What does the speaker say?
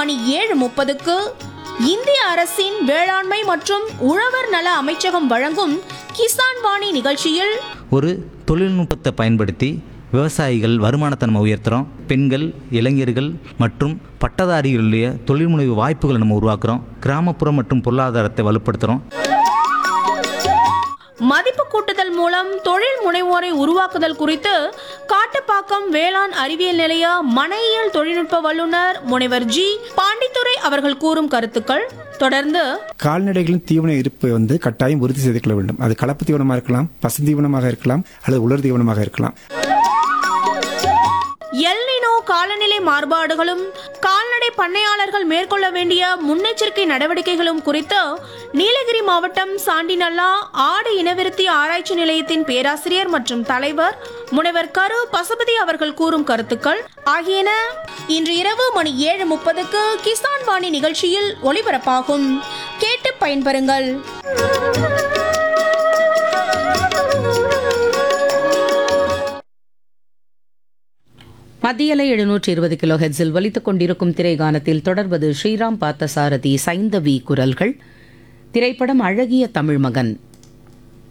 மணி ஏழு முப்பதுக்கு இந்திய அரசின் வேளாண்மை மற்றும் உழவர் நல அமைச்சகம் வழங்கும் கிசான் வாணி நிகழ்ச்சியில் ஒரு தொழில்நுட்பத்தை பயன்படுத்தி விவசாயிகள் வருமானத்தை நம்ம உயர்த்துறோம் பெண்கள் இளைஞர்கள் மற்றும் பட்டதாரிகளுடைய தொழில்முனைவு வாய்ப்புகளை நம்ம உருவாக்குறோம் கிராமப்புறம் மற்றும் பொருளாதாரத்தை வலுப்படுத்துகிறோம் மதிப்பு கூட்டுதல் மூலம் தொழில் முனைவோரை உருவாக்குதல் குறித்து காட்டுப்பாக்கம் வேளாண் அறிவியல் நிலைய மனையியல் தொழில்நுட்ப வல்லுநர் முனைவர் ஜி பாண்டித்துரை அவர்கள் கூறும் கருத்துக்கள் தொடர்ந்து கால்நடைகளின் தீவன இருப்பு வந்து கட்டாயம் உறுதி செய்து கொள்ள வேண்டும் அது கலப்பு தீவனமாக இருக்கலாம் பசுந்தீவனமாக இருக்கலாம் அல்லது உலர் தீவனமாக இருக்கலாம் எல்னினோ காலநிலை மாறுபாடுகளும் கால்நடை பண்ணையாளர்கள் மேற்கொள்ள வேண்டிய முன்னெச்சரிக்கை நடவடிக்கைகளும் குறித்து நீலகிரி மாவட்டம் சாண்டிநல்லா ஆடு இனவிருத்தி ஆராய்ச்சி நிலையத்தின் பேராசிரியர் மற்றும் தலைவர் முனைவர் கரு பசுபதி அவர்கள் கூறும் கருத்துக்கள் ஆகியன இன்று இரவு மணி ஏழு முப்பதுக்கு கிசான் வாணி நிகழ்ச்சியில் ஒளிபரப்பாகும் கேட்டு பயன்பெறுங்கள் மத்தியலை எழுநூற்றி இருபது கிலோ ஹெட்ஸில் ஒலித்துக் கொண்டிருக்கும் திரைகானத்தில் தொடர்வது ஸ்ரீராம் பார்த்தசாரதி சைந்தவி குரல்கள் திரைப்படம் அழகிய தமிழ் மகன்